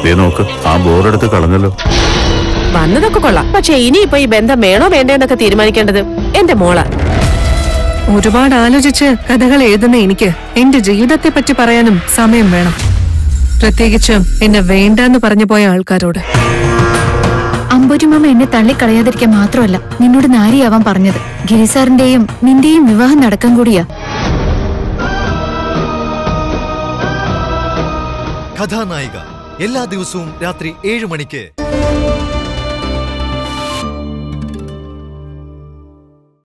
ദേ നോക്ക് ആ ബോറെടുത്ത് കളഞ്ഞല്ലോ വന്നതൊക്കെ കൊള്ളാം പക്ഷെ ഇനിയിപ്പോ ഈ ബന്ധം വേണോ വേണ്ടേന്നൊക്കെ തീരുമാനിക്കേണ്ടത് എന്റെ മോള ഒരുപാട് ആലോചിച്ച് കഥകൾ എഴുതുന്ന എനിക്ക് എന്റെ ജീവിതത്തെ പറ്റി പറയാനും സമയം വേണം പ്രത്യേകിച്ചും എന്നെ വേണ്ടാന്ന് പറഞ്ഞു പോയ ആൾക്കാരോട് അമ്പൂരിമാമ എന്നെ തള്ളിക്കളയാതിരിക്കാൻ മാത്രമല്ല നിന്നോട് നാരിയാവാൻ പറഞ്ഞത് ഗിരിസാറിന്റെയും നിന്റെയും വിവാഹം നടക്കാൻ കൂടിയാ കഥാനായിക എല്ലാ ദിവസവും രാത്രി ഏഴ് മണിക്ക്